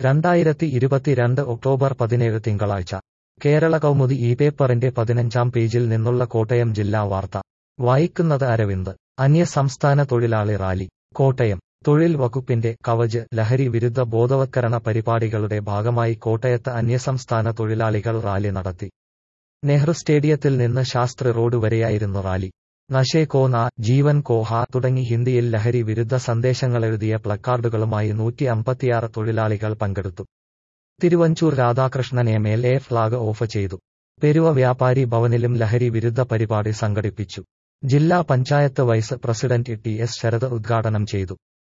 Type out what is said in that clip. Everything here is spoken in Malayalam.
രണ്ടായിരത്തി ഇരുപത്തിരണ്ട് ഒക്ടോബർ പതിനേഴ് തിങ്കളാഴ്ച കേരള കൗമുദി ഈ പേപ്പറിന്റെ പതിനഞ്ചാം പേജിൽ നിന്നുള്ള കോട്ടയം ജില്ലാ വാർത്ത വായിക്കുന്നത് അരവിന്ദ് അന്യസംസ്ഥാന തൊഴിലാളി റാലി കോട്ടയം തൊഴിൽ വകുപ്പിന്റെ കവച് ലഹരി വിരുദ്ധ ബോധവത്കരണ പരിപാടികളുടെ ഭാഗമായി കോട്ടയത്ത് അന്യസംസ്ഥാന തൊഴിലാളികൾ റാലി നടത്തി നെഹ്റു സ്റ്റേഡിയത്തിൽ നിന്ന് ശാസ്ത്രി റോഡ് വരെയായിരുന്നു റാലി നശേ കോ നാ ജീവൻ കോ ഹാ തുടങ്ങി ഹിന്ദിയിൽ ലഹരി വിരുദ്ധ സന്ദേശങ്ങളെഴുതിയ പ്ലക്കാർഡുകളുമായി നൂറ്റി അമ്പത്തിയാറ് തൊഴിലാളികൾ പങ്കെടുത്തു Thiruvanchoor Radhakrishnan M L A flag off ചെയ്തു പെരുവ വ്യാപാരി ഭവനിലും ലഹരി വിരുദ്ധ പരിപാടി സംഘടിപ്പിച്ചു ജില്ലാ panchayat vice president T S Sarath ഉദ്ഘാടനം ചെയ്തു